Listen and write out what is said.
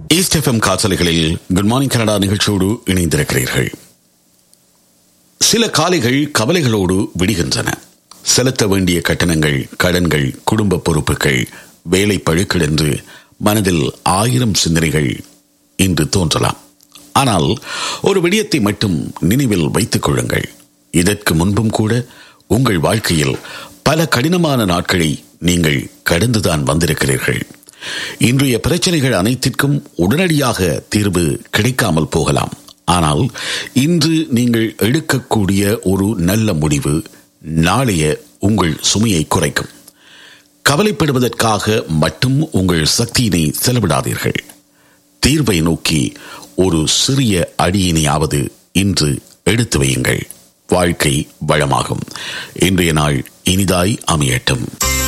east FM காசலைகளில் good morning Canada நிகழ்ச்சியோடு இணைந்திருக்கிறீர்கள் சில காலைகள் கவலைகளோடு விடுகின்றன செலுத்த வேண்டிய கட்டணங்கள் கடன்கள் குடும்ப பொறுப்புகள் வேலை பழுக்கள் என்று மனதில் ஆயிரம் சிந்தனைகள் இன்று தோன்றலாம் ஆனால் ஒரு விடயத்தை மட்டும் நினைவில் வைத்துக் கொள்ளுங்கள் இதற்கு முன்பும் கூட உங்கள் வாழ்க்கையில் பல கடினமான நாட்களை நீங்கள் கடந்துதான் வந்திருக்கிறீர்கள் இன்றைய பிரச்சனைகள் அனைத்திற்கும் உடனடியாக தீர்வு கிடைக்காமல் போகலாம் ஆனால் இன்று நீங்கள் எடுக்கக்கூடிய ஒரு நல்ல முடிவு நாளைய உங்கள் சுமையை குறைக்கும் கவலைப்படுவதற்காக மட்டும் உங்கள் சக்தியினை செலவிடாதீர்கள் தீர்வை நோக்கி ஒரு சிறிய அடியினையாவது இன்று எடுத்து வையுங்கள் வாழ்க்கை வளமாகும் இன்றைய நாள் இனிதாய் அமையட்டும்